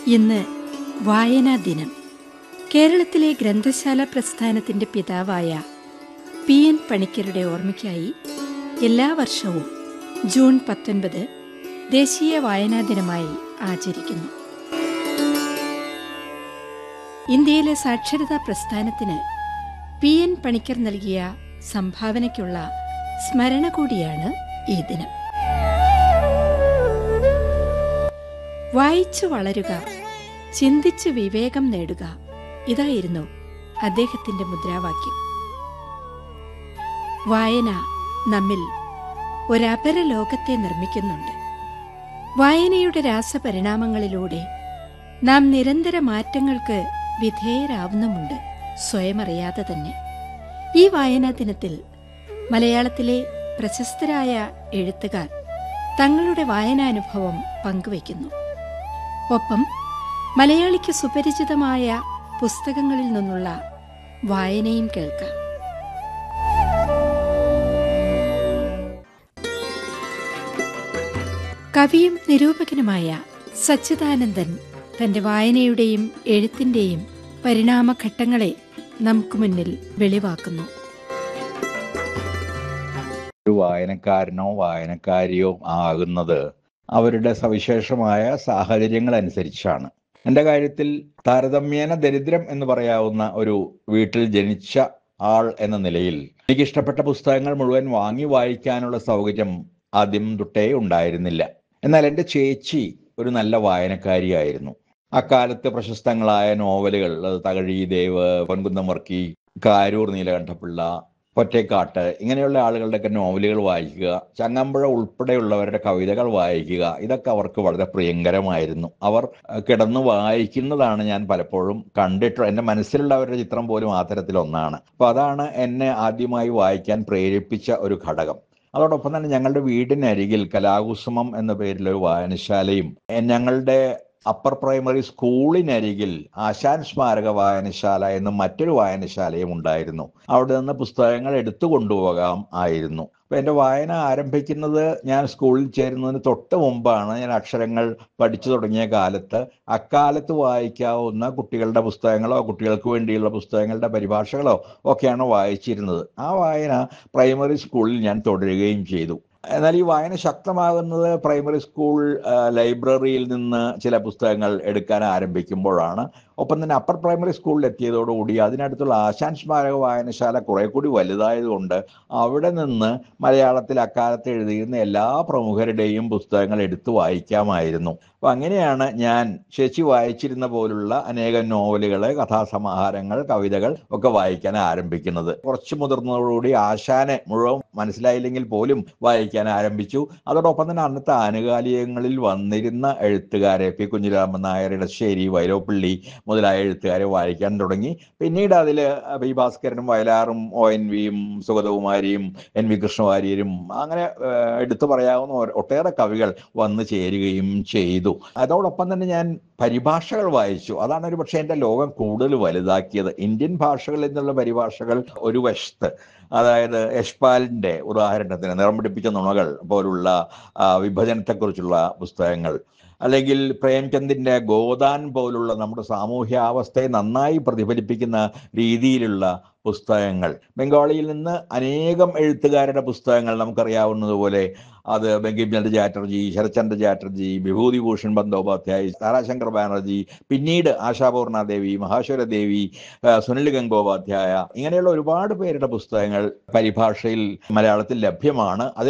ഇന്ന് വായനാ ദിനം കേരളത്തിലെ ഗ്രന്ഥശാല പ്രസ്ഥാനത്തിന്റെ പിതാവായ പി എൻ പണിക്കരുടെ ഓർമ്മയ്ക്കായി എല്ലാ വർഷവും ജൂൺ പത്തൊൻപത് ദേശീയ വായനാ ദിനമായി ആചരിക്കുന്നു ഇന്ത്യയിലെ സാക്ഷരതാ പ്രസ്ഥാനത്തിന് പി എൻ പണിക്കർ നൽകിയ സംഭാവനയ്ക്കുള്ള സ്മരണ കൂടിയാണ് ഈ ദിനം വായിച്ചു വളരുക ചിന്തിച്ച് വിവേകം നേടുക ഇതായിരുന്നു അദ്ദേഹത്തിന്റെ മുദ്രാവാക്യം വായന നമ്മിൽ ഒരപര ലോകത്തെ നിർമ്മിക്കുന്നുണ്ട് വായനയുടെ രാസപരിണാമങ്ങളിലൂടെ നാം നിരന്തര മാറ്റങ്ങൾക്ക് വിധേയരാവുന്നുമുണ്ട് സ്വയം അറിയാതെ തന്നെ ഈ വായനാ ദിനത്തിൽ മലയാളത്തിലെ പ്രശസ്തരായ എഴുത്തുകാർ തങ്ങളുടെ വായനാനുഭവം പങ്കുവയ്ക്കുന്നു ഒപ്പം മലയാളിക്ക് സുപരിചിതമായ പുസ്തകങ്ങളിൽ നിന്നുള്ള വായനയും കേൾക്കാം കവിയും നിരൂപകനുമായ സച്ചിദാനന്ദൻ തന്റെ വായനയുടെയും എഴുത്തിന്റെയും പരിണാമഘട്ടങ്ങളെ നമുക്ക് മുന്നിൽ വെളിവാക്കുന്നു ഒരു വായനക്കാരനോ വായനക്കാരിയോ ആകുന്നത് അവരുടെ സവിശേഷമായ സാഹചര്യങ്ങൾ അനുസരിച്ചാണ് എൻ്റെ കാര്യത്തിൽ താരതമ്യേന ദരിദ്രം എന്ന് പറയാവുന്ന ഒരു വീട്ടിൽ ജനിച്ച ആൾ എന്ന നിലയിൽ എനിക്ക് ഇഷ്ടപ്പെട്ട പുസ്തകങ്ങൾ മുഴുവൻ വാങ്ങി വായിക്കാനുള്ള സൗകര്യം ആദ്യം തൊട്ടേ ഉണ്ടായിരുന്നില്ല എന്നാൽ എൻ്റെ ചേച്ചി ഒരു നല്ല വായനക്കാരിയായിരുന്നു അക്കാലത്ത് പ്രശസ്തങ്ങളായ നോവലുകൾ അത് തകഴി ദേവ് പൊൻകുന്നം വർക്കി കാരൂർ നീലകണ്ഠപിള്ള പൊറ്റേക്കാട്ട് ഇങ്ങനെയുള്ള ആളുകളുടെയൊക്കെ നോവലുകൾ വായിക്കുക ചങ്ങമ്പുഴ ഉൾപ്പെടെയുള്ളവരുടെ കവിതകൾ വായിക്കുക ഇതൊക്കെ അവർക്ക് വളരെ പ്രിയങ്കരമായിരുന്നു അവർ കിടന്ന് വായിക്കുന്നതാണ് ഞാൻ പലപ്പോഴും കണ്ടിട്ടുള്ളത് എൻ്റെ മനസ്സിലുള്ള അവരുടെ ചിത്രം പോലും ആ തരത്തിലൊന്നാണ് അപ്പോൾ അതാണ് എന്നെ ആദ്യമായി വായിക്കാൻ പ്രേരിപ്പിച്ച ഒരു ഘടകം അതോടൊപ്പം തന്നെ ഞങ്ങളുടെ വീടിനരികിൽ കലാകുസുമം എന്ന പേരിലൊരു വായനശാലയും ഞങ്ങളുടെ അപ്പർ പ്രൈമറി സ്കൂളിനരികിൽ ആശാൻ സ്മാരക വായനശാല എന്ന മറ്റൊരു വായനശാലയും ഉണ്ടായിരുന്നു അവിടെ നിന്ന് പുസ്തകങ്ങൾ എടുത്തു കൊണ്ടുപോകാം ആയിരുന്നു അപ്പൊ എൻ്റെ വായന ആരംഭിക്കുന്നത് ഞാൻ സ്കൂളിൽ ചേരുന്നതിന് തൊട്ട് മുമ്പാണ് ഞാൻ അക്ഷരങ്ങൾ പഠിച്ചു തുടങ്ങിയ കാലത്ത് അക്കാലത്ത് വായിക്കാവുന്ന കുട്ടികളുടെ പുസ്തകങ്ങളോ കുട്ടികൾക്ക് വേണ്ടിയുള്ള പുസ്തകങ്ങളുടെ പരിഭാഷകളോ ഒക്കെയാണ് വായിച്ചിരുന്നത് ആ വായന പ്രൈമറി സ്കൂളിൽ ഞാൻ തുടരുകയും ചെയ്തു എന്നാൽ ഈ വായന ശക്തമാകുന്നത് പ്രൈമറി സ്കൂൾ ലൈബ്രറിയിൽ നിന്ന് ചില പുസ്തകങ്ങൾ എടുക്കാൻ ആരംഭിക്കുമ്പോഴാണ് ഒപ്പം തന്നെ അപ്പർ പ്രൈമറി സ്കൂളിൽ എത്തിയതോടുകൂടി അതിനടുത്തുള്ള ആശാൻ സ്മാരക വായനശാല കുറെ കൂടി വലുതായതുകൊണ്ട് അവിടെ നിന്ന് മലയാളത്തിൽ അക്കാലത്ത് എഴുതിയിരുന്ന എല്ലാ പ്രമുഖരുടെയും പുസ്തകങ്ങൾ എടുത്തു വായിക്കാമായിരുന്നു അപ്പൊ അങ്ങനെയാണ് ഞാൻ ചേച്ചി വായിച്ചിരുന്ന പോലുള്ള അനേകം നോവലുകള് കഥാസമാഹാരങ്ങൾ കവിതകൾ ഒക്കെ വായിക്കാൻ ആരംഭിക്കുന്നത് കുറച്ച് മുതിർന്നതോടുകൂടി ആശാനെ മുഴുവൻ മനസ്സിലായില്ലെങ്കിൽ പോലും വായിക്കാൻ ആരംഭിച്ചു അതോടൊപ്പം തന്നെ അന്നത്തെ ആനുകാലികങ്ങളിൽ വന്നിരുന്ന എഴുത്തുകാരെ പി കുഞ്ഞിരാമൻ നായർ ഇടശ്ശേരി വൈലോപ്പള്ളി മുതലായ എഴുത്തുകാരെ വായിക്കാൻ തുടങ്ങി പിന്നീട് അതിൽ പി ഭാസ്കരനും വയലാറും ഒ എൻ വിയും സുഗതകുമാരിയും എൻ വി കൃഷ്ണവാര്യരും അങ്ങനെ എടുത്തു പറയാവുന്ന ഒട്ടേറെ കവികൾ വന്നു ചേരുകയും ചെയ്തു അതോടൊപ്പം തന്നെ ഞാൻ പരിഭാഷകൾ വായിച്ചു അതാണ് ഒരു പക്ഷേ എൻ്റെ ലോകം കൂടുതൽ വലുതാക്കിയത് ഇന്ത്യൻ ഭാഷകളിൽ നിന്നുള്ള പരിഭാഷകൾ ഒരു വശത്ത് അതായത് യശ്പാലിൻ്റെ ഉദാഹരണത്തിന് നിറം പിടിപ്പിച്ച നുണകൾ പോലുള്ള വിഭജനത്തെക്കുറിച്ചുള്ള പുസ്തകങ്ങൾ അല്ലെങ്കിൽ പ്രേംചന്ദിന്റെ ഗോദാൻ പോലുള്ള നമ്മുടെ സാമൂഹ്യാവസ്ഥയെ നന്നായി പ്രതിഫലിപ്പിക്കുന്ന രീതിയിലുള്ള പുസ്തകങ്ങൾ ബംഗാളിയിൽ നിന്ന് അനേകം എഴുത്തുകാരുടെ പുസ്തകങ്ങൾ നമുക്കറിയാവുന്നതുപോലെ അത് ബങ്കിംചന്ദ്ര ചാറ്റർജി ശരത്ചന്ദ്ര ചാറ്റർജി വിഭൂതിഭൂഷൺ ബന്ദോപാധ്യായ് താരാശങ്കർ ബാനർജി പിന്നീട് ആശാപൂർണ ദേവി മഹാശ്വര ദേവി സുനിൽ ഗംഗോപാധ്യായ ഇങ്ങനെയുള്ള ഒരുപാട് പേരുടെ പുസ്തകങ്ങൾ പരിഭാഷയിൽ മലയാളത്തിൽ ലഭ്യമാണ് അതിൽ